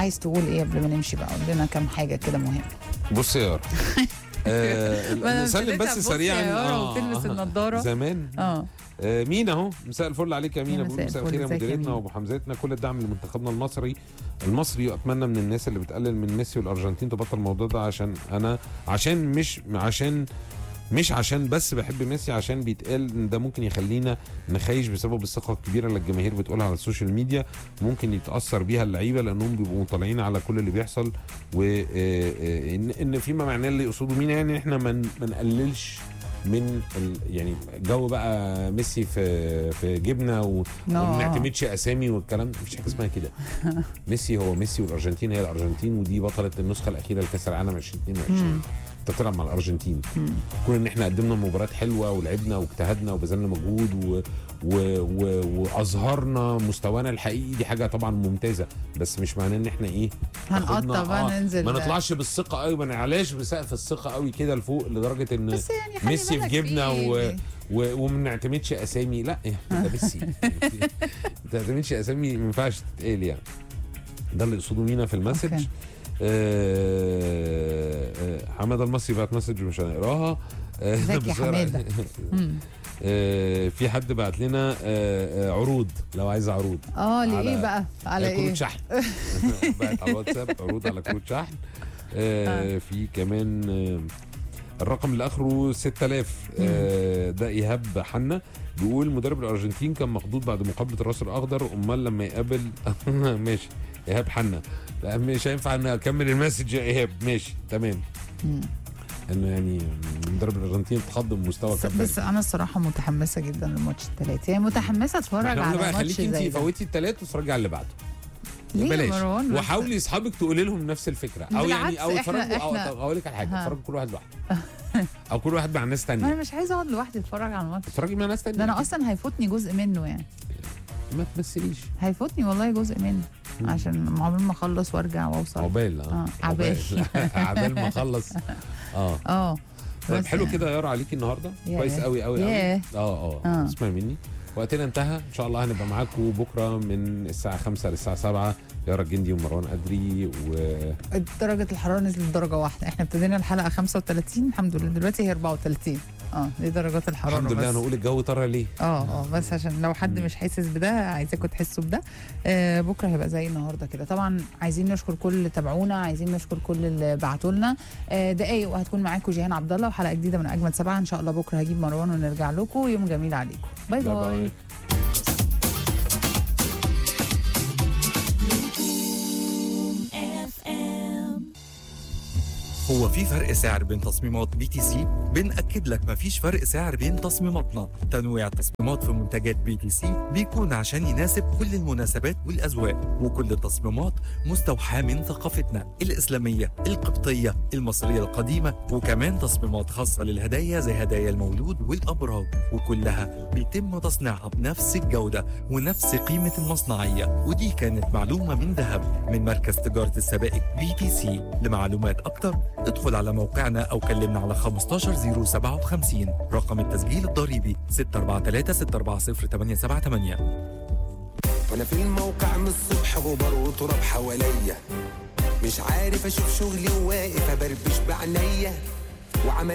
عايز تقول ايه قبل ما نمشي بقى قول لنا كام حاجه كده مهمه بص يا يارا آه ما أنا نسلم ابتديت بس أبص سريعا يا يارا وتلبس النضارة. زمان اه آه مين اهو مساء الفل عليك يا مينا يا بقول مساء مساء الفل، الخير يا ازيك يا مديرتنا مينا؟ وابو حمزتنا كل الدعم لمنتخبنا المصري المصري واتمنى من الناس اللي بتقلل من ميسي والارجنتين تبطل الموضوع ده عشان انا عشان مش عشان مش عشان بس بحب ميسي عشان بيتقال ان ده ممكن يخلينا نخيش بسبب الثقه الكبيره اللي الجماهير بتقولها على السوشيال ميديا ممكن يتاثر بيها اللعيبه لانهم بيبقوا مطلعين على كل اللي بيحصل وان ان فيما معناه اللي يقصده مين يعني احنا ما ن- ما نقللش من ال يعني جو بقى ميسي في في جبنه و- آه. وما نعتمدش اسامي والكلام ده مفيش حاجه اسمها كده ميسي هو ميسي والارجنتين هي الارجنتين ودي بطله النسخه الاخيره لكاس العالم 2022 انت بتلعب مع الارجنتين كون ان احنا قدمنا مباريات حلوه ولعبنا واجتهدنا وبذلنا مجهود و... و... و... واظهرنا مستوانا الحقيقي دي حاجه طبعا ممتازه بس مش معناه ان احنا ايه هنقطع تاخدنا- بقى ننزل ما نطلعش بالثقه قوي ما نعلاش بسقف الثقه قوي كده لفوق لدرجه ان بس يعني خلي ميسي في بالك جبنه في- و... و... وما نعتمدش اسامي لا ده ميسي ما تعتمدش اسامي ما ينفعش تتقال يعني ده اللي يقصده مينا في المسج أوكي. آه، آه، حماده المصري بعت مسج مش هنقراها آه، ازيك يا بسرعة. حمادة؟ مم. آه، في حد بعت لنا آه، آه، عروض لو عايز عروض اه لإيه على- بقى على آه، ايه كروت شحن بعت على الواتساب عروض على كروت شحن آه، في كمان آه، الرقم اللي اخره 6000 آه، ده ايهاب حنا بيقول مدرب الارجنتين كان مخضوض بعد مقابله الراس الاخضر امال لما يقابل ماشي ايهاب حنا لا مش هينفع ان اكمل المسج يا ايهاب ماشي تمام مم. انه يعني مدرب الارجنتين اتخض من مستوى بس, كابتن بس انا الصراحه متحمسه جدا للماتش الثلاثه يعني متحمسه اتفرج احنا قلنا على بقى ماتش خليكي زي انت ده فوتي الثلاث واتفرجي على اللي بعده ليه يا بلاش مروان بس؟ وحاولي اصحابك تقولي لهم نفس الفكره او يعني بالعكس، او إحنا- اتفرجوا او إحنا- طب اقول لك على حاجه ها. اتفرجوا كل واحد لوحده او كل واحد مع ناس ما انا تانية مش عايزه اقعد لوحدي اتفرج على الماتش اتفرجي مع ناس تانية ده انا اصلا هيفوتني جزء منه يعني ما تمثليش هيفوتني والله جزء منه عشان عقبال ما اخلص وارجع واوصل عقبال آه، اه عبال. عبال ما اخلص اه اه طيب بس حلو يعني. كده يا يارا عليكي النهارده ياه. كويس قوي قوي قوي ياه. اه اه آه. اسمعي مني وقتنا انتهى ان شاء الله هنبقى معاكم بكره من الساعه 5 للساعه 7 يارا الجندي ومروان ادري و درجه الحراره نزلت درجه واحده احنا ابتدينا الحلقه 35 الحمد لله دلوقتي هي 34 اه دي درجات الحراره الحمد لله بس. انا اقول الجو طرى ليه اه اه بس عشان لو حد مش حاسس بده عايزاكم تحسوا بده آه بكره هيبقى زي النهارده كده طبعا عايزين نشكر كل اللي تابعونا عايزين نشكر كل اللي بعتوا لنا آه دقايق وهتكون معاكم جيهان عبد الله وحلقه جديده من اجمل سبعه ان شاء الله بكره هجيب مروان ونرجع لكم يوم جميل عليكم باي باي باي, باي. هو في فرق سعر بين تصميمات بي تي سي؟ بنأكد لك مفيش فرق سعر بين تصميماتنا، تنويع التصميمات في منتجات بي تي سي بيكون عشان يناسب كل المناسبات والأذواق، وكل التصميمات مستوحاة من ثقافتنا الإسلامية، القبطية، المصرية القديمة، وكمان تصميمات خاصة للهدايا زي هدايا المولود والأبراج، وكلها بيتم تصنيعها بنفس الجودة ونفس قيمة المصنعية، ودي كانت معلومة من ذهب من مركز تجارة السبائك بي تي سي، لمعلومات أكتر ادخل على موقعنا أو كلمنا على 15057 رقم التسجيل الضريبي 643 640 878 وانا في الموقع من الصبح غبار وتراب حواليا مش عارف اشوف شغلي وواقف ابربش بعينيا وعمل